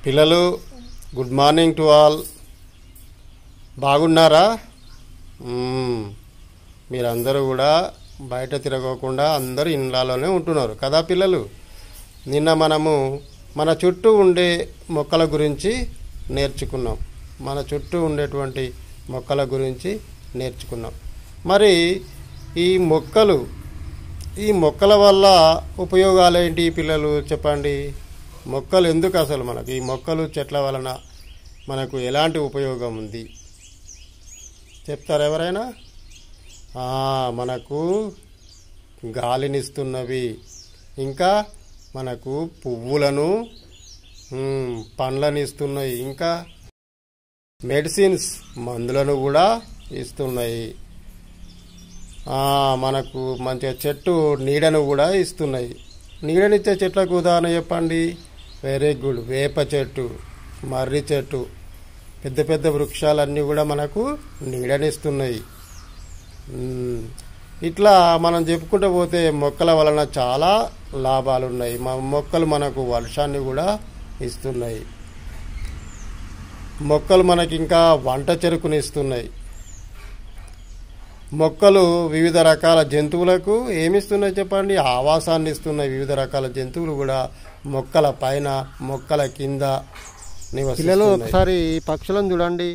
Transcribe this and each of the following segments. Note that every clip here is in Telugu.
పిల్లలు గుడ్ మార్నింగ్ టు ఆల్ బాగున్నారా మ్మ్. మీరందరూ కూడా బయట తిరగకుండా అందరూ ఇండ్లలోనే ఉంటున్నారు కదా పిల్లలు నిన్న మనము మన చుట్టూ ఉండే మొక్కల గురించి నేర్చుకున్నాం మన చుట్టూ ఉండేటువంటి మొక్కల గురించి నేర్చుకున్నాం మరి ఈ మొక్కలు ఈ మొక్కల వల్ల ఉపయోగాలు ఏంటి పిల్లలు చెప్పండి మొక్కలు ఎందుకు అసలు మనకు ఈ మొక్కలు చెట్ల వలన మనకు ఎలాంటి ఉపయోగం ఉంది చెప్తారా ఎవరైనా ఆ, మనకు గాలినిస్తున్నవి ఇంకా మనకు పువ్వులను మ్, పండ్లను ఇస్తున్నాయి ఇంకా మెడిసిన్స్ మందులను కూడా ఇస్తున్నాయి ఆ, మనకు మంచిగా చెట్టు నీడను కూడా ఇస్తున్నాయి నీడనిచ్చే చెట్లకు ఉదాహరణ చెప్పండి వెరీ గుడ్ వేప చెట్టు మర్రి చెట్టు పెద్ద పెద్ద వృక్షాలన్నీ కూడా మనకు నీడనిస్తున్నాయి మ్మ్. ఇట్లా మనం చెప్పుకుంటూ పోతే మొక్కల వలన చాలా లాభాలు ఉన్నాయి మా మొక్కలు మనకు వర్షాన్ని కూడా ఇస్తున్నాయి మొక్కలు మనకి ఇంకా వంట చెరుకుని ఇస్తున్నాయి మొక్కలు వివిధ రకాల జంతువులకు ఏమిస్తున్నాయి చెప్పండి ఆవాసాన్ని ఇస్తున్నాయి వివిధ రకాల జంతువులు కూడా మొక్కల పైన మొక్కల కింద పిల్లలు ఒకసారి పక్షులను చూడండి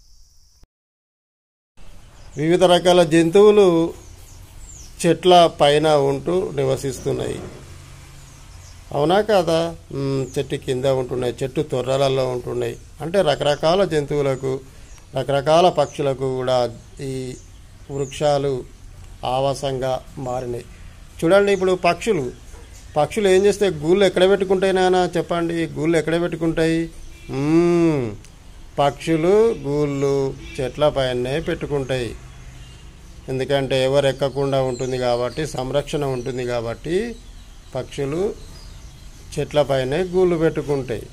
వివిధ రకాల జంతువులు చెట్ల పైన ఉంటూ నివసిస్తున్నాయి అవునా కాదా మ్, చెట్టు కింద ఉంటున్నాయి చెట్టు తొర్రలలో ఉంటున్నాయి అంటే రకరకాల జంతువులకు రకరకాల పక్షులకు కూడా ఈ వృక్షాలు ఆవాసంగా మారినాయి చూడండి ఇప్పుడు పక్షులు పక్షులు ఏం చేస్తే గూళ్ళు ఎక్కడ పెట్టుకుంటాయి నాన్న చెప్పండి గూళ్ళు ఎక్కడ పెట్టుకుంటాయి మ్మ్. పక్షులు గూళ్ళు చెట్ల పైనే పెట్టుకుంటాయి ఎందుకంటే ఎవరు ఎక్కకుండా ఉంటుంది కాబట్టి సంరక్షణ ఉంటుంది కాబట్టి పక్షులు చెట్లపైనే గూళ్ళు పెట్టుకుంటాయి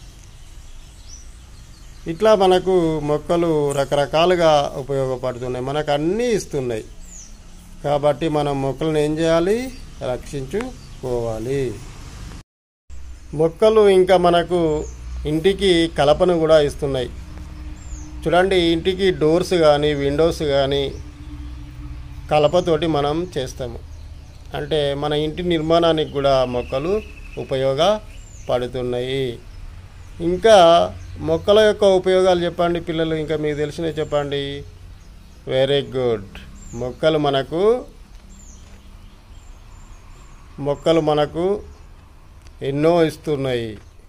ఇట్లా మనకు మొక్కలు రకరకాలుగా ఉపయోగపడుతున్నాయి మనకు అన్నీ ఇస్తున్నాయి కాబట్టి మనం మొక్కలను ఏం చేయాలి రక్షించుకోవాలి మొక్కలు ఇంకా మనకు ఇంటికి కలపను కూడా ఇస్తున్నాయి చూడండి ఇంటికి డోర్స్ కానీ విండోస్ కానీ కలపతోటి మనం చేస్తాము అంటే మన ఇంటి నిర్మాణానికి కూడా మొక్కలు ఉపయోగపడుతున్నాయి ఇంకా మొక్కల యొక్క ఉపయోగాలు చెప్పండి పిల్లలు ఇంకా మీకు తెలిసినవి చెప్పండి వెరీ గుడ్ మొక్కలు మనకు మొక్కలు మనకు ఎన్నో ఇస్తున్నాయి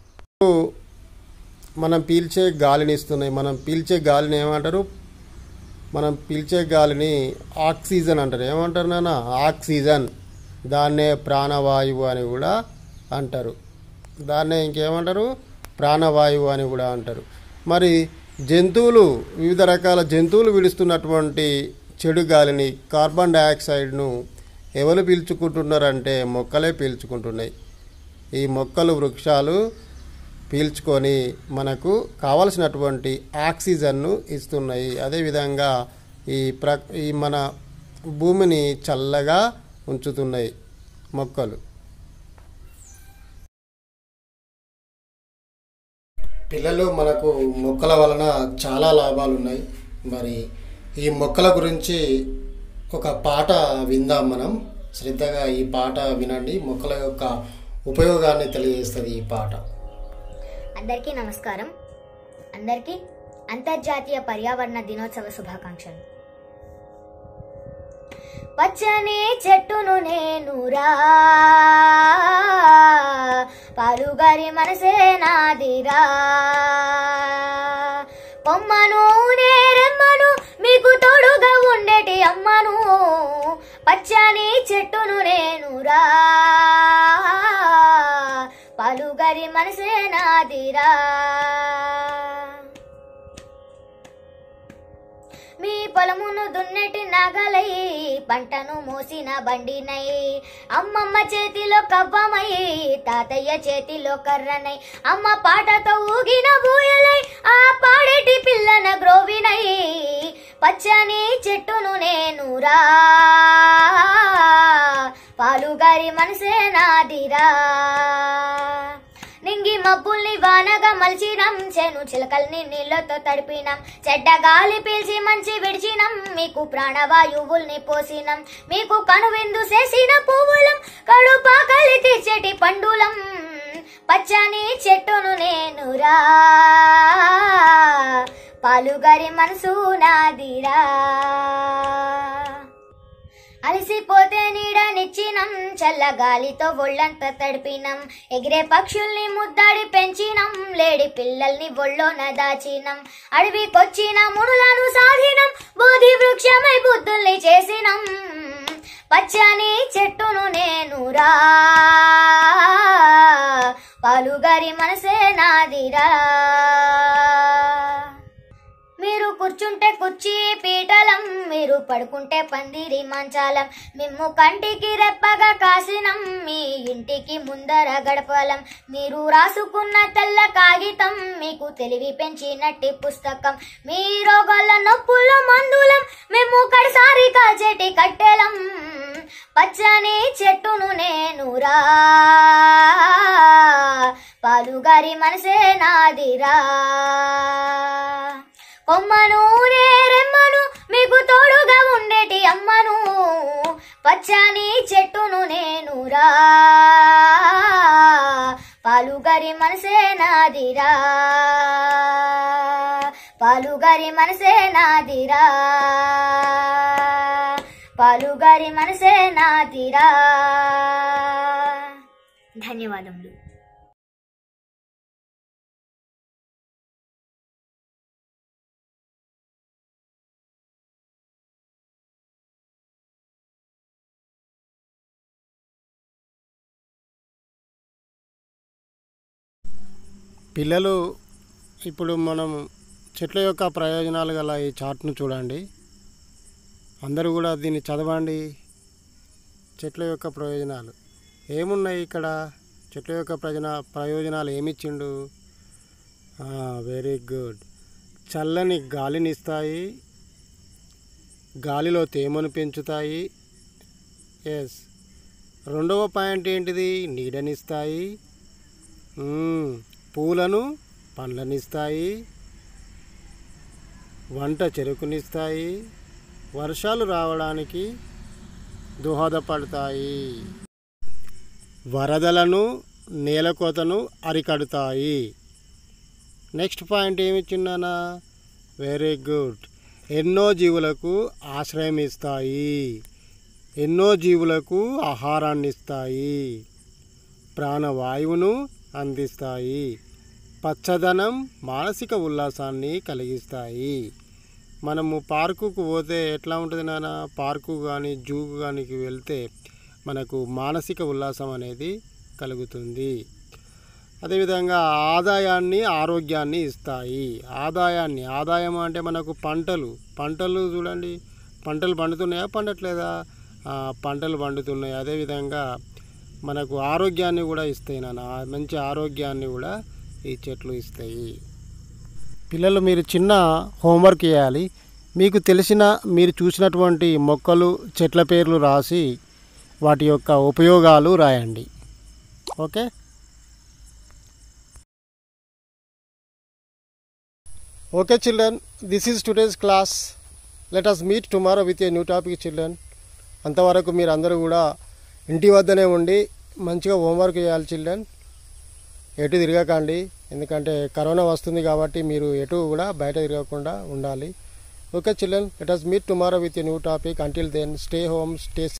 మనం పీల్చే గాలిని ఇస్తున్నాయి మనం పీల్చే గాలిని ఏమంటారు మనం పీల్చే గాలిని ఆక్సిజన్ అంటారు ఏమంటారు నాన్న ఆక్సిజన్ దాన్నే ప్రాణవాయువు అని కూడా అంటారు దాన్నే ఇంకేమంటారు ప్రాణవాయువు అని కూడా అంటారు మరి జంతువులు వివిధ రకాల జంతువులు విడుస్తున్నటువంటి చెడు గాలిని కార్బన్ డయాక్సైడ్ను ఎవరు పీల్చుకుంటున్నారంటే మొక్కలే పీల్చుకుంటున్నాయి ఈ మొక్కలు వృక్షాలు పీల్చుకొని మనకు కావలసినటువంటి ఆక్సిజన్ను ఇస్తున్నాయి అదేవిధంగా ఈ ప్ర ఈ మన భూమిని చల్లగా ఉంచుతున్నాయి మొక్కలు పిల్లలు మనకు మొక్కల వలన చాలా లాభాలు ఉన్నాయి మరి ఈ మొక్కల గురించి ఒక పాట విందాం మనం శ్రద్ధగా ఈ పాట వినండి మొక్కల యొక్క ఉపయోగాన్ని తెలియజేస్తుంది ఈ పాట అందరికీ నమస్కారం అందరికీ అంతర్జాతీయ పర్యావరణ దినోత్సవ శుభాకాంక్షలు పచ్చని చెట్టును నేనురా పాలుగారి మనసే నాదిరా పొమ్మను నేరెమ్మను మీకు తోడుగా ఉండేటి అమ్మను పచ్చని చెట్టును నేనురా పాలుగారి మనసే నాదిరా మీ పొలమును దున్నెటి నాగలై పంటను మోసిన బండినై అమ్మమ్మ చేతిలో కవ్వమై తాతయ్య చేతిలో కర్రనై అమ్మ పాటతో ఊగిన బూయలై ఆ పాడేటి పిల్లన గ్రోవినై పచ్చని చెట్టును నేనురా పాలుగారి మనసే నాదిరా నింగి మబ్బుల్ని వానగా మలిచినం చేను చిలకల్ని నీళ్లతో తడిపినం చెడ్డ గాలి పీల్చి మంచి విడిచినం మీకు ప్రాణవాయువుల్ని పోసినం మీకు కనువిందు చేసిన పువ్వులం కడుపాకలి తీర్చేటి పండులం పచ్చని చెట్టును నేనురా పాలుగారి మనసు నాదిరా అలసిపోతే నీడనిచ్చినం చల్లగాలితో ఒళ్ళంతా తడిపినం ఎగిరే పక్షుల్ని ముద్దాడి పెంచినం లేడి పిల్లల్ని ఒళ్ళోన దాచినం అడవికొచ్చిన మునులను సాధినం బోధి వృక్షమై బుద్ధుల్ని చేసినం పచ్చని చెట్టును నేనురా పాలుగారి మనసే నాదిరా మీరు కూర్చుంటే కుర్చీ పీటలం మీరు పడుకుంటే పందిరి మంచాలం మిమ్ము కంటికి రెప్పగా కాసినం మీ ఇంటికి ముందర గడపలం మీరు రాసుకున్న తెల్ల కాగితం మీకు తెలివి పెంచినట్టి పుస్తకం మీ రోగాల నొప్పుల మందులం మేము కడసారి కాచేటి కట్టెలం పచ్చని చెట్టును నేనురా పాలుగారి మనసే నాదిరా కొమ్మను నే రెమ్మను మీకు తోడుగా ఉండేటి అమ్మను పచ్చని చెట్టును నేనురా పాలుగారి మనసే నాదిరా పాలుగారి మనసే నాదిరా పాలుగారి మనసే నాదిరా ధన్యవాదములు పిల్లలు ఇప్పుడు మనం చెట్ల యొక్క ప్రయోజనాలు గల ఈ చార్ట్ను చూడండి అందరూ కూడా దీన్ని చదవండి చెట్ల యొక్క ప్రయోజనాలు ఏమున్నాయి ఇక్కడ చెట్ల యొక్క ప్రయోజన ప్రయోజనాలు ఏమిచ్చిండు వెరీ గుడ్ చల్లని గాలిని ఇస్తాయి గాలిలో తేమను పెంచుతాయి ఎస్ రెండవ పాయింట్ ఏంటిది నీడనిస్తాయి మ్మ్. పూలను పండ్లనిస్తాయి వంట చెరుకునిస్తాయి వర్షాలు రావడానికి దోహదపడతాయి వరదలను నేలకోతను అరికడతాయి నెక్స్ట్ పాయింట్ ఏమిచ్చిందనా వెరీ గుడ్ ఎన్నో జీవులకు ఆశ్రయం ఇస్తాయి ఎన్నో జీవులకు ఆహారాన్ని ఇస్తాయి ప్రాణవాయువును అందిస్తాయి పచ్చదనం మానసిక ఉల్లాసాన్ని కలిగిస్తాయి మనము పార్కుకు పోతే ఎట్లా ఉంటుంది నాన్న పార్కు కానీ జూ కానికి వెళ్తే మనకు మానసిక ఉల్లాసం అనేది కలుగుతుంది అదేవిధంగా ఆదాయాన్ని ఆరోగ్యాన్ని ఇస్తాయి ఆదాయాన్ని ఆదాయం అంటే మనకు పంటలు పంటలు చూడండి పంటలు పండుతున్నాయా పండట్లేదా ఆ, పంటలు పండుతున్నాయి అదేవిధంగా మనకు ఆరోగ్యాన్ని కూడా ఇస్తాయి నాన్న ఆ మంచి ఆరోగ్యాన్ని కూడా ఈ చెట్లు ఇస్తాయి పిల్లలు మీరు చిన్న హోంవర్క్ చేయాలి మీకు తెలిసిన మీరు చూసినటువంటి మొక్కలు చెట్ల పేర్లు రాసి వాటి యొక్క ఉపయోగాలు రాయండి okay okay children this is today's class let us meet tomorrow with a new topic children అంతవరకు మీరు అందరూ కూడా ఇంటి వద్దనే ఉండి మంచిగా హోంవర్క్ చేయాలి చిల్డ్రన్ ఎటు తిరగకండి ఎందుకంటే కరోనా వస్తుంది కాబట్టి మీరు ఎటు కూడా బయట తిరగకుండా ఉండాలి okay children let us meet tomorrow with a new topic until then stay home stay